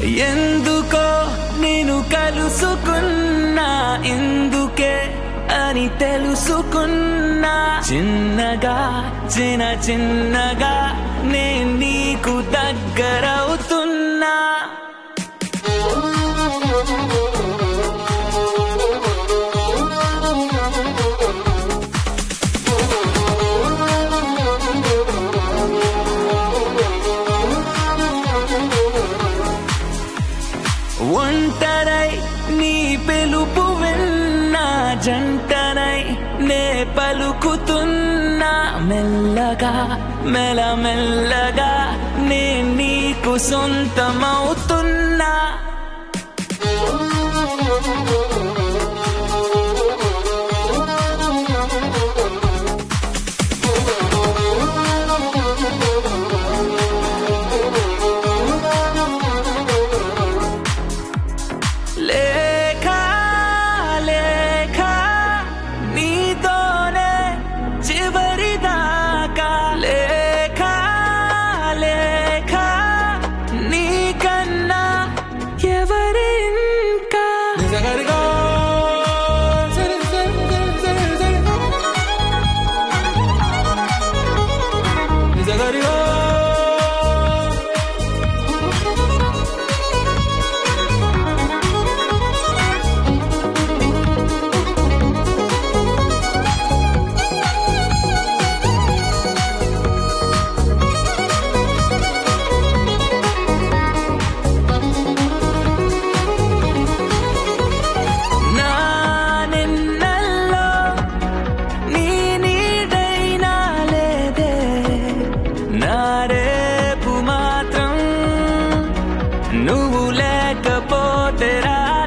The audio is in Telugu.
ఎందుకో నేను కలుసుకున్నా ఎందుకే అని తెలుసుకున్నా చిన్నగా చిన్న చిన్నగా నేను నీకు దగ్గరవుతున్నా ఒంటరై నీ పిలుపు విన్నా జంటనై నే పలుకుతున్నా మెల్లగా మెల మెల్లగా నే నీకు సొంతమవుతున్నా లేఖ లేఖ నీతోనే చివరిదాకా లేఖ లేఖ నీకన్నా ఎవరి ఇంకా నా నిన్నల్లో నీ నీడైనా లేదే నా రేపు మాత్రం నువ్వు లేకపోతే రా